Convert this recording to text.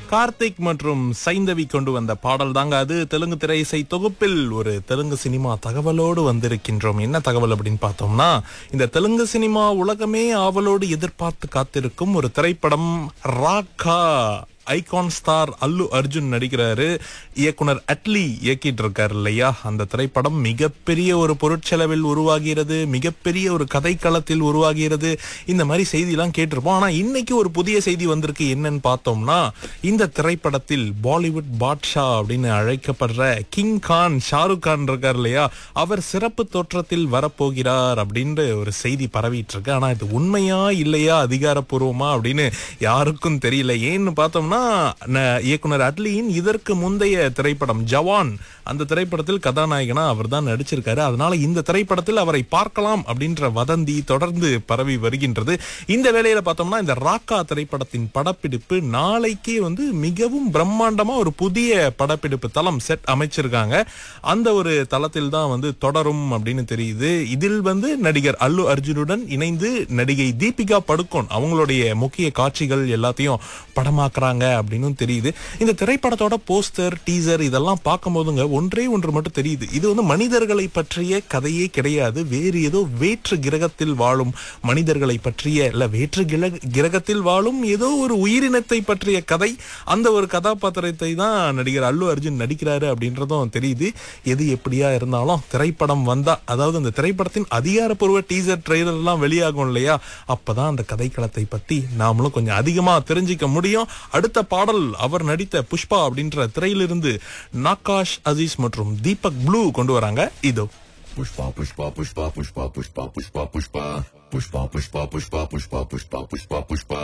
கார்த்திக் மற்றும் சைந்தவி கொண்டு வந்த பாடல் தாங்க அது தெலுங்கு திரை இசை தொகுப்பில் ஒரு தெலுங்கு சினிமா தகவலோடு வந்திருக்கின்றோம் என்ன தகவல் அப்படின்னு பார்த்தோம்னா இந்த தெலுங்கு சினிமா உலகமே ஆவலோடு எதிர்பார்த்து காத்திருக்கும் ஒரு திரைப்படம் ராக்கா ஐகான் ஸ்டார் அல்லு அர்ஜுன் நடிக்கிறாரு இயக்குனர் அட்லி இயக்கிட்டு இருக்காரு இல்லையா அந்த திரைப்படம் மிகப்பெரிய ஒரு பொருட்செலவில் உருவாகிறது மிகப்பெரிய ஒரு கதைக்களத்தில் உருவாகிறது இந்த மாதிரி செய்திலாம் கேட்டிருப்போம் ஆனா இன்னைக்கு ஒரு புதிய செய்தி வந்திருக்கு என்னன்னு பார்த்தோம்னா இந்த திரைப்படத்தில் பாலிவுட் பாட்ஷா அப்படின்னு அழைக்கப்படுற கிங் கான் ஷாருக் கான் இருக்கார் இல்லையா அவர் சிறப்பு தோற்றத்தில் வரப்போகிறார் அப்படின்ற ஒரு செய்தி பரவிட்டு இருக்கு ஆனா இது உண்மையா இல்லையா அதிகாரப்பூர்வமா அப்படின்னு யாருக்கும் தெரியல ஏன்னு பார்த்தோம்னா ந- இயக்குனர் அட்லியின் இதற்கு முந்தைய திரைப்படம் ஜவான் அந்த திரைப்படத்தில் கதாநாயகனா அவர் தான் நடிச்சிருக்காரு அதனால இந்த திரைப்படத்தில் அவரை பார்க்கலாம் அப்படின்ற வதந்தி தொடர்ந்து பரவி வருகின்றது இந்த வேளையில பார்த்தோம்னா இந்த ராக்கா திரைப்படத்தின் படப்பிடிப்பு நாளைக்கே வந்து மிகவும் பிரம்மாண்டமா ஒரு புதிய படப்பிடிப்பு தளம் செட் அமைச்சிருக்காங்க அந்த ஒரு தளத்தில் தான் வந்து தொடரும் அப்படின்னு தெரியுது இதில் வந்து நடிகர் அல்லு அர்ஜுனுடன் இணைந்து நடிகை தீபிகா படுகோன் அவங்களுடைய முக்கிய காட்சிகள் எல்லாத்தையும் படமாக்குறாங்க அப்படின்னு தெரியுது இந்த திரைப்படத்தோட போஸ்டர் டீசர் இதெல்லாம் பார்க்கும்போதுங்க ஒன்றே ஒன்று மட்டும் தெரியுது இது வந்து மனிதர்களை பற்றிய கதையே கிடையாது வேறு ஏதோ வேற்று கிரகத்தில் வாழும் மனிதர்களை பற்றிய இல்ல வேற்று கிரக- கிரகத்தில் வாழும் ஏதோ ஒரு உயிரினத்தை பற்றிய கதை அந்த ஒரு கதாபாத்திரத்தை தான் நடிகர் அல்லு அர்ஜுன் நடிக்கிறாரு அப்படின்றதும் தெரியுது எது எப்படியா இருந்தாலும் திரைப்படம் வந்தா அதாவது அந்த திரைப்படத்தின் அதிகாரப்பூர்வ டீசர் ட்ரெய்லர் எல்லாம் வெளியாகும் இல்லையா அப்பதான் அந்த கதைக்களத்தை பத்தி நாமளும் கொஞ்சம் அதிகமா தெரிஞ்சுக்க முடியும் அடுத்த பாடல் அவர் நடித்த புஷ்பா அப்படின்ற திரையிலிருந்து நாகாஷ் அசீஸ் மற்றும் தீபக் ப்ளூ கொண்டு வராங்க இதோ Pushpa, pushpa, pushpa, pushpa, pushpa, pushpa, pushpa. Pushpa, pushpa, pushpa, pushpa, pushpa, pushpa, pushpa.